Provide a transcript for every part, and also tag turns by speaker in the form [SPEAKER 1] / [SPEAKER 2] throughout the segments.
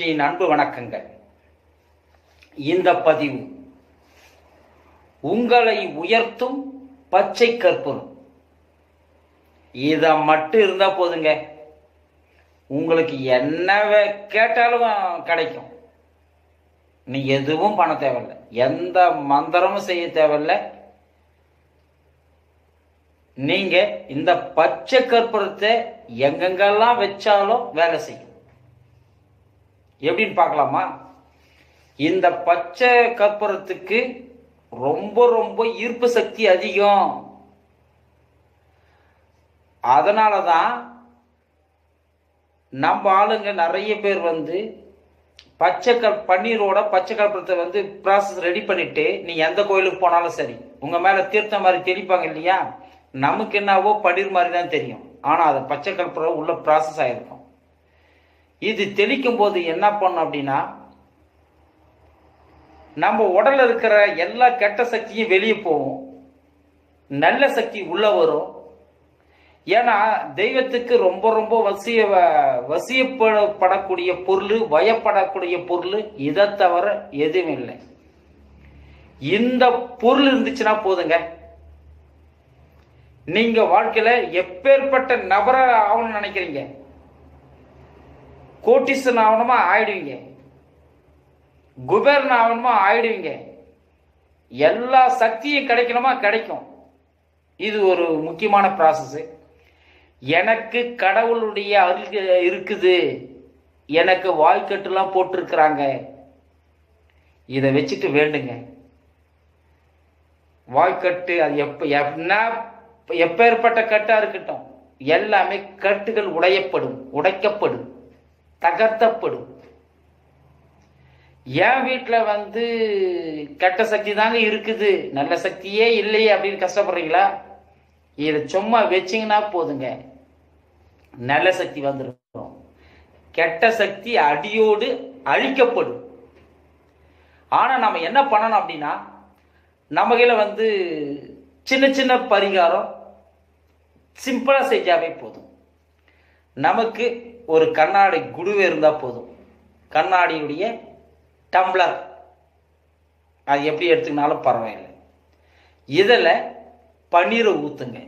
[SPEAKER 1] டிவியின் அன்பு வணக்கங்கள் இந்த பதிவு உங்களை உயர்த்தும் பச்சை கற்பூரம் இத மட்டும் இருந்தா போதுங்க உங்களுக்கு என்ன வே- கேட்டாலும் கிடைக்கும் நீ எதுவும் பண்ண தேவையில்லை எந்த மந்திரமும் செய்ய தேவையில்லை நீங்க இந்த பச்சை கற்பூரத்தை எங்கெங்கெல்லாம் வச்சாலும் வேலை செய்யும் எப்படின்னு பார்க்கலாமா இந்த பச்சை கற்பூரத்துக்கு ரொம்ப ரொம்ப ஈர்ப்பு சக்தி அதிகம் அதனால தான் நம்ம ஆளுங்க நிறைய பேர் வந்து பச்சை கல் பன்னீரோட பச்சை கற்பூரத்தை வந்து ப்ராசஸ் ரெடி பண்ணிட்டு நீ எந்த கோயிலுக்கு போனாலும் சரி உங்க மேல தீர்த்த மாதிரி தெளிப்பாங்க இல்லையா நமக்கு என்னவோ பன்னீர் மாதிரி தான் தெரியும் ஆனா அது பச்சை கற்பூரம் உள்ள ப்ராசஸ் ஆயிருக்கும் இது தெளிக்கும் போது என்ன பண்ணும் அப்படின்னா நம்ம உடல்ல இருக்கிற எல்லா கெட்ட சக்தியும் வெளியே போகும் நல்ல சக்தி உள்ள வரும் ஏன்னா தெய்வத்துக்கு ரொம்ப ரொம்ப வசிய வசியப்படக்கூடிய பொருள் வயப்படக்கூடிய பொருள் இதை தவிர எதுவும் இல்லை இந்த பொருள் இருந்துச்சுன்னா போதுங்க நீங்க வாழ்க்கையில எப்பேற்பட்ட நபரா ஆகணும்னு நினைக்கிறீங்க கோட்டிசன் ஆகணுமா ஆயிடுவீங்க குபேரன் ஆகணுமா ஆயிடுவீங்க எல்லா சக்தியும் கிடைக்கணுமா கிடைக்கும் இது ஒரு முக்கியமான ப்ராசஸ் எனக்கு கடவுளுடைய அருள் இருக்குது எனக்கு வாய்க்கட்டுலாம் போட்டிருக்கிறாங்க இதை வச்சுட்டு வேண்டுங்க வாய்க்கட்டு அது எப்ப என்ன எப்பேற்பட்ட கட்டா இருக்கட்டும் எல்லாமே கட்டுகள் உடையப்படும் உடைக்கப்படும் தகர்த்தப்படும் என் வீட்டில் வந்து கெட்ட சக்தி தாங்க இருக்குது நல்ல சக்தியே இல்லையே அப்படின்னு கஷ்டப்படுறீங்களா இதை சும்மா வச்சிங்கன்னா போதுங்க நல்ல சக்தி வந்துடும் கெட்ட சக்தி அடியோடு அழிக்கப்படும் ஆனா நம்ம என்ன பண்ணணும் அப்படின்னா நம்ம கையில வந்து சின்ன சின்ன பரிகாரம் சிம்பிளா செஞ்சாவே போதும் நமக்கு ஒரு கண்ணாடி குடுவை இருந்தா போதும் கண்ணாடியுடைய டம்ளர் அது எப்படி எடுத்துக்கினாலும் பரவாயில்லை இதில் பன்னீரை ஊத்துங்க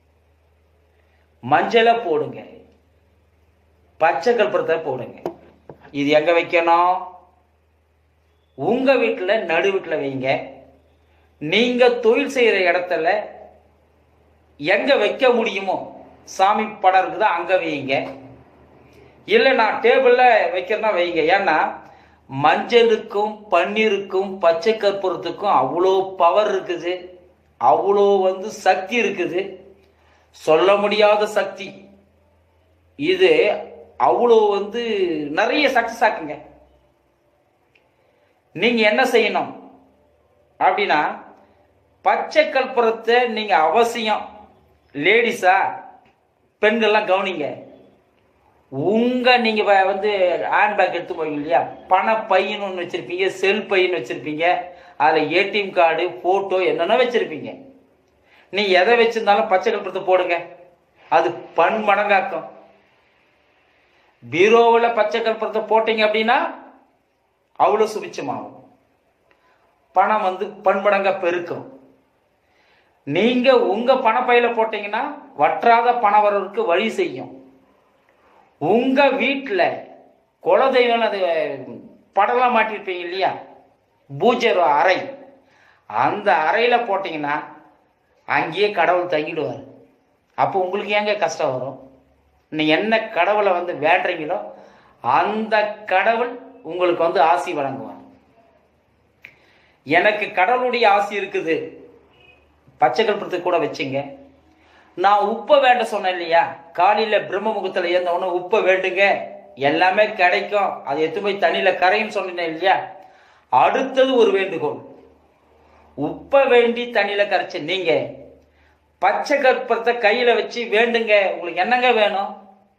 [SPEAKER 1] மஞ்சளை போடுங்க பச்சை கற்பூரத்தை போடுங்க இது எங்க வைக்கணும் உங்க வீட்டில் நடு வீட்டில் வைங்க நீங்க தொழில் செய்யற இடத்துல எங்க வைக்க முடியுமோ சாமி படம் இருக்குதோ அங்க வைங்க இல்லை நான் டேபிள்ல வைக்கிறேன்னா வைங்க ஏன்னா மஞ்சளுக்கும் பன்னீருக்கும் பச்சை கற்பூரத்துக்கும் அவ்வளோ பவர் இருக்குது அவ்வளோ வந்து சக்தி இருக்குது சொல்ல முடியாத சக்தி இது அவ்வளோ வந்து நிறைய சக்சஸ் ஆக்குங்க நீங்க என்ன செய்யணும் அப்படின்னா பச்சை கற்பூரத்தை நீங்க அவசியம் லேடிஸா பெண்கள்லாம் கவனிங்க உங்க நீங்க வ- வந்து ஹேண்ட் பேக் எடுத்து போவீங்க இல்லையா பண பையன் ஒன்று வச்சிருப்பீங்க செல் பையன் வச்சிருப்பீங்க அதுல ஏடிஎம் கார்டு போட்டோ என்னென்ன வச்சிருப்பீங்க நீ எதை வச்சிருந்தாலும் பச்சை கற்பூரத்தை போடுங்க அது பன்மடங்காக்கும் பீரோவில் பச்சை கற்பூரத்தை போட்டீங்க அப்படின்னா அவ்வளோ சுபிச்சமாகும் பணம் வந்து பன்மடங்கா பெருக்கும் நீங்க உங்க பணப்பையில போட்டீங்கன்னா வற்றாத பண வரவுக்கு வழி செய்யும் உங்க வீட்டில் குலதெய்வம் அது படம்லாம் மாட்டிருப்பீங்க இல்லையா பூஜை அறை அந்த அறையில போட்டீங்கன்னா அங்கேயே கடவுள் தங்கிடுவார் அப்போ உங்களுக்கு ஏங்க கஷ்டம் வரும் நீ என்ன கடவுளை வந்து வேண்டுறீங்களோ அந்த கடவுள் உங்களுக்கு வந்து ஆசி வழங்குவார் எனக்கு கடவுளுடைய ஆசி இருக்குது பச்சை கற்பூரத்துக்கு கூட வச்சுங்க நான் உப்பை வேண்ட சொன்னேன் இல்லையா காலையில பிரம்ம முகத்துல இருந்த உடனே உப்பை வேண்டுங்க எல்லாமே கிடைக்கும் அது எத்து போய் தண்ணியில கரையும் சொன்னேன் இல்லையா அடுத்தது ஒரு வேண்டுகோள் உப்பை வேண்டி தண்ணியில கரைச்ச நீங்க பச்சை கற்பூரத்தை கையில வச்சு வேண்டுங்க உங்களுக்கு என்னங்க வேணும்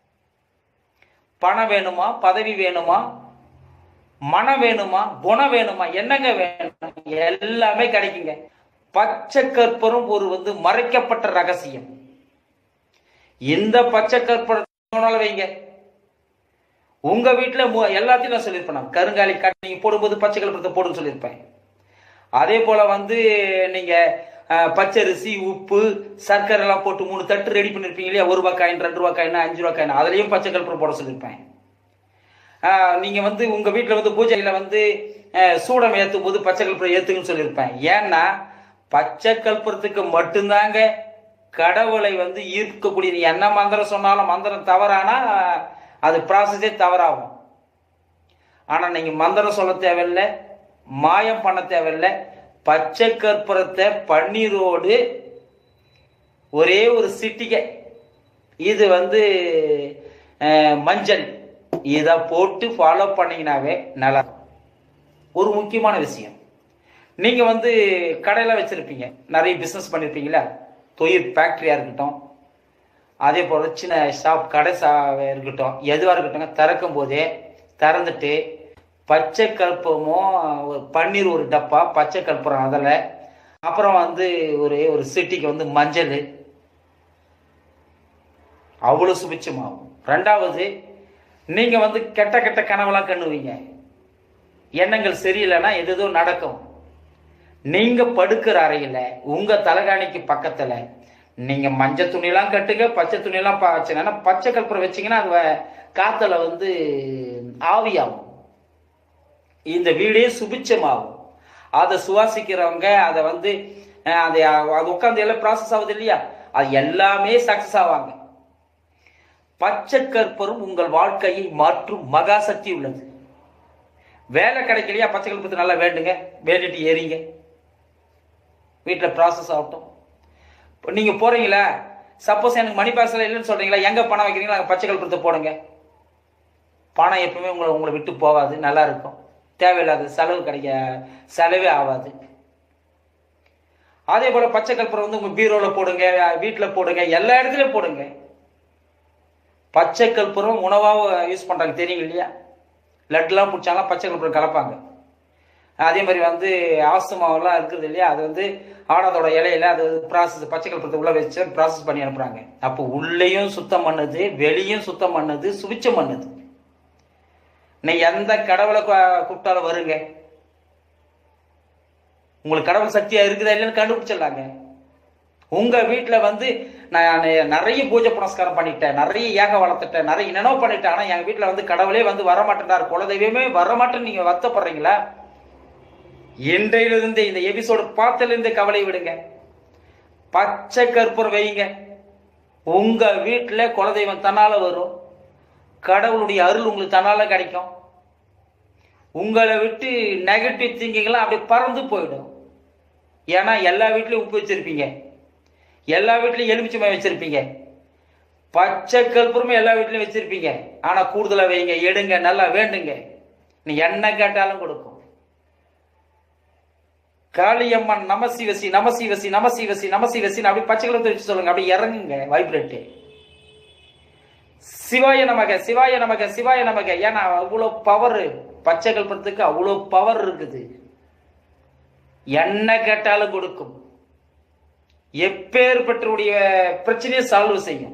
[SPEAKER 1] பணம் வேணுமா பதவி வேணுமா மனம் வேணுமா குணம் வேணுமா என்னங்க வேணும் எல்லாமே கிடைக்குங்க பச்சை கற்பூரம் ஒரு வந்து மறைக்கப்பட்ட ரகசியம் இந்த பச்சை கற்பூரம் வைங்க உங்க வீட்டுல மு- எல்லாத்தையும் நான் சொல்லியிருப்பேன் நான் கருங்காலி கட் நீங்க போடும்போது பச்சை கலப்படத்தை போடுன்னு சொல்லியிருப்பேன் அதே போல வந்து நீங்க அஹ், பச்சரிசி உப்பு சர்க்கரை எல்லாம் போட்டு மூணு தட்டு ரெடி பண்ணிருப்பீங்க இல்லையா ஒரு ரூபாய் காயின் ரெண்டு ரூபாய் காயின் அஞ்சு ரூபாய் காயின் அதுலயும் பச்சை கலப்படம் போட சொல்லியிருப்பேன் ஆஹ் நீங்க வந்து உங்க வீட்டுல வந்து பூஜையில வந்து அஹ், சூடம் ஏத்தும் போது பச்சை கற்பூரம் ஏத்துங்கன்னு சொல்லியிருப்பேன் ஏன்னா பச்சை கற்பூரத்துக்கு மட்டும்தாங்க கடவுளை வந்து ஈர்க்கக்கூடிய நீ என்ன மந்திரம் சொன்னாலும் மந்திரம் தவறானா அது ப்ராசஸே தவறாகும் ஆனா நீங்க மந்திரம் சொல்ல தேவையில்லை மாயம் பண்ண தேவையில்லை பச்சை கற்பூரத்தை பன்னீரோடு ஒரே ஒரு சிட்டிகை இது வந்து அஹ், மஞ்சள் இதை போட்டு ஃபாலோ பண்ணீங்கன்னாவே நல்லா இருக்கும். ஒரு முக்கியமான விஷயம் நீங்க வந்து கடையில வச்சிருப்பீங்க நிறைய பிசினஸ் பண்ணிருப்பீங்களா தொழில் ஃபேக்டரியா இருக்கட்டும் அதே போல சின்ன ஷாப் கடை சா இருக்கட்டும் எதுவா இருக்கட்டும் திறக்கும் போதே திறந்துட்டு பச்சை கற்பூரமும் ஒரு பன்னீர் ஒரு டப்பா பச்சை கற்பூரம் அதில் அப்புறம் வந்து ஒரு ஒரு சிட்டிக்கு வந்து மஞ்சள் அவ்வளோ சுபிச்சமாகும் ரெண்டாவது நீங்க வந்து கெட்ட கெட்ட கனவெல்லாம் கண்ணுவீங்க எண்ணங்கள் சரியில்லைன்னா எது எதோ நடக்கும் நீங்க படுக்கிற அறையில உங்க தலகாணிக்கு பக்கத்துல நீங்க மஞ்சள் துணியெல்லாம் கட்டுங்க பச்சை துணியெல்லாம் பா- வச்சுங்க ஆனா பச்சை கற்பூரம் வச்சீங்கன்னா அது வ- காத்துல வந்து ஆவியாகும் இந்த வீடே சுபிச்சமாகும் அதை சுவாசிக்கிறவங்க அதை வந்து அஹ், அதை அது உட்காந்து எல்லாம் ப்ராசஸ் ஆகுது இல்லையா அது எல்லாமே சக்சஸ் ஆவாங்க பச்சை கற்பூரம் உங்கள் வாழ்க்கையை மாற்றும் மகாசக்தி உள்ளது வேலை கிடைக்கலையா பச்சை கற்பூரத்தை நல்லா வேண்டுங்க வேண்டிட்டு ஏறிங்க வீட்டில் ப்ராசஸ் ஆகட்டும் இப்போ நீங்கள் போறீங்களா சப்போஸ் எனக்கு மணி பாக்ஸில் இல்லைன்னு சொல்றீங்களா எங்கே பணம் வைக்கிறீங்களா அங்கே பச்சை கற்பூரத்தை போடுங்க பணம் எப்பவுமே உங்களை உங்களை விட்டு போகாது நல்லா இருக்கும் தேவையில்லாத செலவு கிடைக்க செலவே ஆகாது அதே போல பச்சை கற்பூரம் வந்து உங்க பீரோல போடுங்க வீட்டில் போடுங்க எல்லா இடத்துலயும் போடுங்க பச்சை கற்பூரம் உணவாக யூஸ் பண்றாங்க தெரியும் இல்லையா லட்டுலாம் பிடிச்சாலாம் பச்சை கற்பூரம் கலப்பாங்க அதே மாதிரி வந்து ஆஸ்துமாவெல்லாம் இருக்குது இல்லையா அது வந்து ஆடாதோட இலையில அது ப்ராசஸ் பச்சை கற்பூரத்தை உள்ள வச்சு ப்ராசஸ் பண்ணி அனுப்புறாங்க அப்போ உள்ளேயும் சுத்தம் பண்ணுது வெளியும் சுத்தம் பண்ணுது சுபிச்சம் பண்ணுது நீ எந்த கடவுளை கூ- கூப்பிட்டாலும் வருங்க உங்களுக்கு கடவுள் சக்தியா இருக்குதா இல்லைன்னு கண்டுபிடிச்சிடலாங்க உங்க வீட்டுல வந்து நான் நிறைய பூஜை புனஸ்காரம் பண்ணிட்டேன் நிறைய ஏக வளர்த்துட்டேன் நிறைய நினைவு பண்ணிட்டேன் ஆனா எங்க வீட்டுல வந்து கடவுளே வந்து வரமாட்டேன்டார் குலதெய்வமே வரமாட்டேன்னு நீங்க வருத்தப்படுறீங்களா இன்றையிலிருந்து இந்த எபிசோடு பார்த்திலிருந்து கவலை விடுங்க பச்சை கற்பூரம் வைங்க உங்க வீட்டுல குலதெய்வம் தன்னால வரும் கடவுளுடைய அருள் உங்களுக்கு தன்னால கிடைக்கும் உங்களை விட்டு நெகட்டிவ் திங்கிங்லாம் அப்படியே பறந்து போயிடும் ஏன்னா எல்லா வீட்லயும் உப்பு வச்சிருப்பீங்க எல்லா வீட்லயும் எலுமிச்சை வச்சிருப்பீங்க பச்சை கற்பூரமே எல்லா வீட்லயும் வச்சிருப்பீங்க ஆனா கூடுதலா வைங்க எடுங்க நல்லா வேண்டுங்க நீ என்ன கேட்டாலும் கொடுக்கும் காளியம்மன் நமசிவசி நமசிவசி நமசிவசி நமசிவசின்னு அப்படி பச்சை கலத்தை வச்சு சொல்லுங்க அப்படி இறங்குங்க வைப்ரேட்டு சிவாய நமக சிவாய நமக சிவாய நமக ஏன்னா அவ்வளோ பவர் பச்சை கல்பத்துக்கு அவ்வளோ பவர் இருக்குது என்ன கேட்டாலும் கொடுக்கும் எப்பேற்பட்டருடைய பிரச்சனையை சால்வ் செய்யும்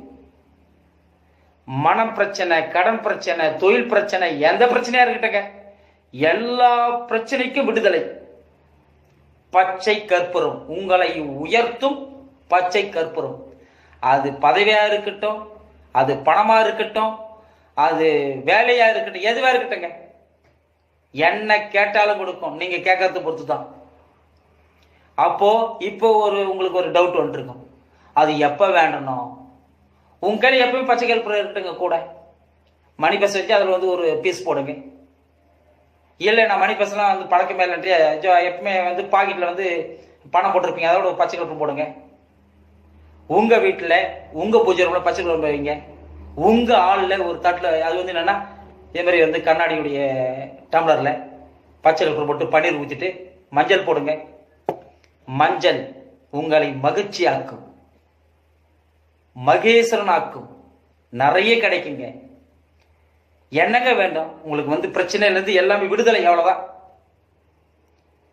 [SPEAKER 1] மனம் பிரச்சனை கடன் பிரச்சனை தொழில் பிரச்சனை எந்த பிரச்சனையா இருக்கட்டங்க எல்லா பிரச்சனைக்கும் விடுதலை பச்சை கற்பூரம் உங்களை உயர்த்தும் பச்சை கற்பூரம் அது பதவியா இருக்கட்டும் அது பணமா இருக்கட்டும் அது வேலையா இருக்கட்டும் எதுவா இருக்கட்டுங்க என்ன கேட்டாலும் கொடுக்கும் நீங்க கேட்கறத பொறுத்து தான் அப்போ இப்போ ஒரு உங்களுக்கு ஒரு டவுட் வந்துருக்கும் அது எப்ப வேண்டணும் உங்க கையில எப்பவும் பச்சை கற்பூரம் இருக்கட்டுங்க கூட மணி பஸ் வச்சு அதுல வந்து ஒரு பீஸ் போடுங்க இல்லை நான் மணி பஸ்லாம் வந்து பழக்கம் இல்லைன்ட்டு எப்பவுமே வந்து பாக்கெட்ல வந்து பணம் போட்டிருப்பீங்க அதோட ஒரு பச்சை கற்பூரம் போடுங்க உங்க வீட்டுல உங்க பூஜை ரூம்ல பச்சை கற்பூரம் வைங்க உங்க ஆள்ல ஒரு தட்டுல அது வந்து என்னன்னா இதே மாதிரி வந்து கண்ணாடியுடைய டம்ளர்ல பச்சை கற்பூரம் போட்டு பன்னீர் ஊத்திட்டு மஞ்சள் போடுங்க மஞ்சள் உங்களை மகிழ்ச்சியாக்கும் மகேஸ்வரனாக்கும் நிறைய கிடைக்குங்க என்னங்க வேண்டும் உங்களுக்கு வந்து பிரச்சனையில இருந்து எல்லாமே விடுதலை அவ்வளவுதான்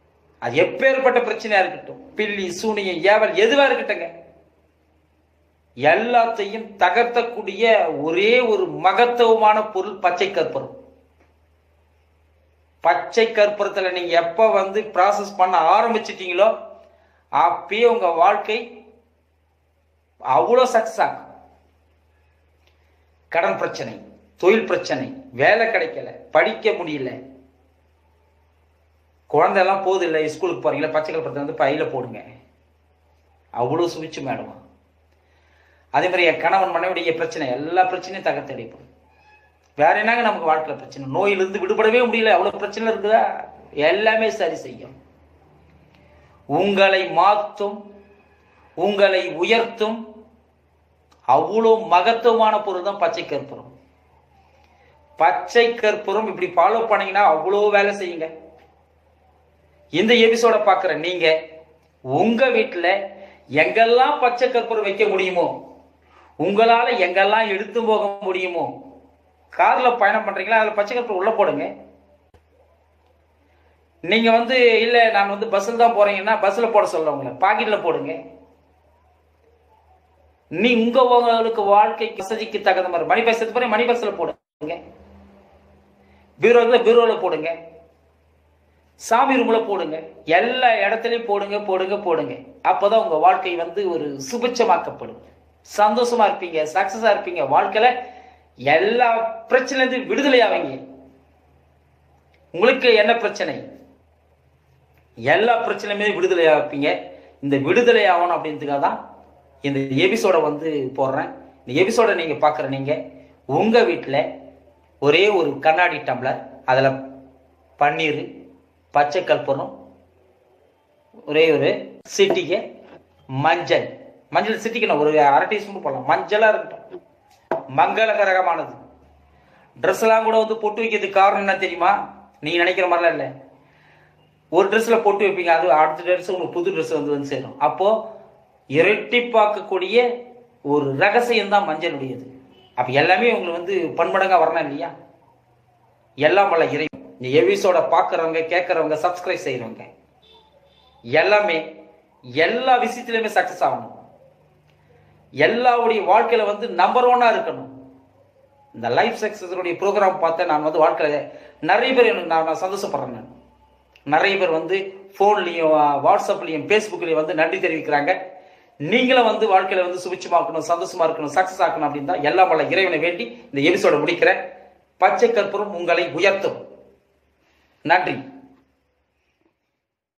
[SPEAKER 1] அது எப்பேற்பட்ட பிரச்சனையா இருக்கட்டும் பில்லி சூனியம் ஏவல் எதுவா இருக்கட்டுங்க எல்லாத்தையும் தகர்த்தக்கூடிய ஒரே ஒரு மகத்துவமான பொருள் பச்சை கற்பூரம் பச்சை கற்பூரத்துல நீங்க எப்ப வந்து ப்ராசஸ் பண்ண ஆரம்பிச்சிட்டீங்களோ அப்பயே உங்க வாழ்க்கை அவ்வளோ சக்சஸ் ஆகும் கடன் பிரச்சனை தொழில் பிரச்சனை வேலை கிடைக்கல படிக்க முடியல குழந்தை எல்லாம் போகுது இல்லை ஸ்கூலுக்கு போறீங்களா பச்சை கற்பூரத்தை வந்து பையில போடுங்க அவ்வளோ சுவிச்சு மேடம் அதே மாதிரி என் கணவன் மனைவிடைய பிரச்சனை எல்லா பிரச்சனையும் தகர்த்து அடிப்போம் வேற என்னங்க நமக்கு வாழ்க்கையில பிரச்சனை நோயிலிருந்து விடுபடவே முடியல அவ்வளவு பிரச்சனை இருக்குதா எல்லாமே சரி செய்யும் உங்களை மாற்றும் உங்களை உயர்த்தும் அவ்வளோ மகத்துவமான பொருள் தான் பச்சை கற்பூரம் பச்சை கற்பூரம் இப்படி ஃபாலோ பண்ணீங்கன்னா அவ்வளோ வேலை செய்யுங்க இந்த எபிசோட பார்க்குற நீங்க உங்க வீட்டில் எங்கெல்லாம் பச்சை கற்பூரம் வைக்க முடியுமோ உங்களால எங்கெல்லாம் எடுத்து போக முடியுமோ கார்ல பயணம் பண்றீங்களா அதுல பச்சை கற்பூரம் உள்ள போடுங்க நீங்க வந்து இல்ல நான் வந்து பஸ்ஸில் தான் போறீங்கன்னா பஸ்ல போட சொல்ல உங்களை பாக்கெட்ல போடுங்க நீ உங்க உங்களுக்கு வாழ்க்கைக்கு வசதிக்கு தகுந்த மாதிரி மணி பஸ் போற மணி பஸ்ல போடுங்க பீரோல பீரோல போடுங்க சாமி ரூம்ல போடுங்க எல்லா இடத்துலயும் போடுங்க போடுங்க போடுங்க அப்பதான் உங்க வாழ்க்கை வந்து ஒரு சுபிச்சமாக்கப்படும் சந்தோஷமா இருப்பீங்க சக்சஸா இருப்பீங்க வாழ்க்கையில எல்லா பிரச்சனையிலிருந்து விடுதலை ஆவீங்க உங்களுக்கு என்ன பிரச்சனை எல்லா பிரச்சனையுமே விடுதலை ஆப்பீங்க இந்த விடுதலை ஆகணும் அப்படின்றதுக்காக தான் இந்த எபிசோட வந்து போடுறேன் இந்த எபிசோட நீங்க பார்க்குற நீங்க உங்க வீட்டில் ஒரே ஒரு கண்ணாடி டம்ளர் அதில் பன்னீர் பச்சை கற்பூரம் ஒரே ஒரு சிட்டிகை மஞ்சள் மஞ்சள் சிட்டிக்கணும் ஒரு அரை டீஸ்பூன் போடலாம் மஞ்சளாக இருக்கட்டும் மங்களகரகமானது ட்ரெஸ் எல்லாம் கூட வந்து பொட்டு வைக்கிறதுக்கு காரணம் என்ன தெரியுமா நீங்க நினைக்கிற மாதிரிலாம் இல்லை ஒரு ட்ரெஸ்ல பொட்டு வைப்பீங்க அது அடுத்த ட்ரெஸ் உங்களுக்கு புது ட்ரெஸ் வந்து வந்து சேரும் அப்போ இரட்டிப்பாக்கக்கூடிய ஒரு ரகசியம் தான் மஞ்சளுடையது அப்ப எல்லாமே உங்களுக்கு வந்து பன்மடங்கா வரணும் இல்லையா எல்லாம் வல்ல இறை இந்த எபிசோட பார்க்குறவங்க கேட்குறவங்க சப்ஸ்கிரைப் செய்கிறவங்க எல்லாமே எல்லா விஷயத்திலுமே சக்ஸஸ் ஆகணும் எல்லாருடைய வாழ்க்கையில வந்து நம்பர் ஒன்னா இருக்கணும் இந்த லைஃப் சக்சஸனுடைய ப்ரோக்ராம் பார்த்து நான் வந்து வாழ்க்கையில நிறைய பேர் எனக்கு நான் நான் சந்தோஷப்படுறேன் நான் நிறைய பேர் வந்து ஃபோன்லேயும் வாட்ஸ்அப்லேயும் ஃபேஸ்புக்லேயும் வந்து நன்றி தெரிவிக்கிறாங்க நீங்களும் வந்து வாழ்க்கையில வந்து சுபிச்சமா இருக்கணும் சந்தோஷமா இருக்கணும் சக்சஸ் ஆக்கணும் அப்படின்னு தான் எல்லாம் வல்ல இறைவனை வேண்டி இந்த எபிசோட முடிக்கிறேன் பச்சை கற்பூரம் உங்களை உயர்த்தும் நன்றி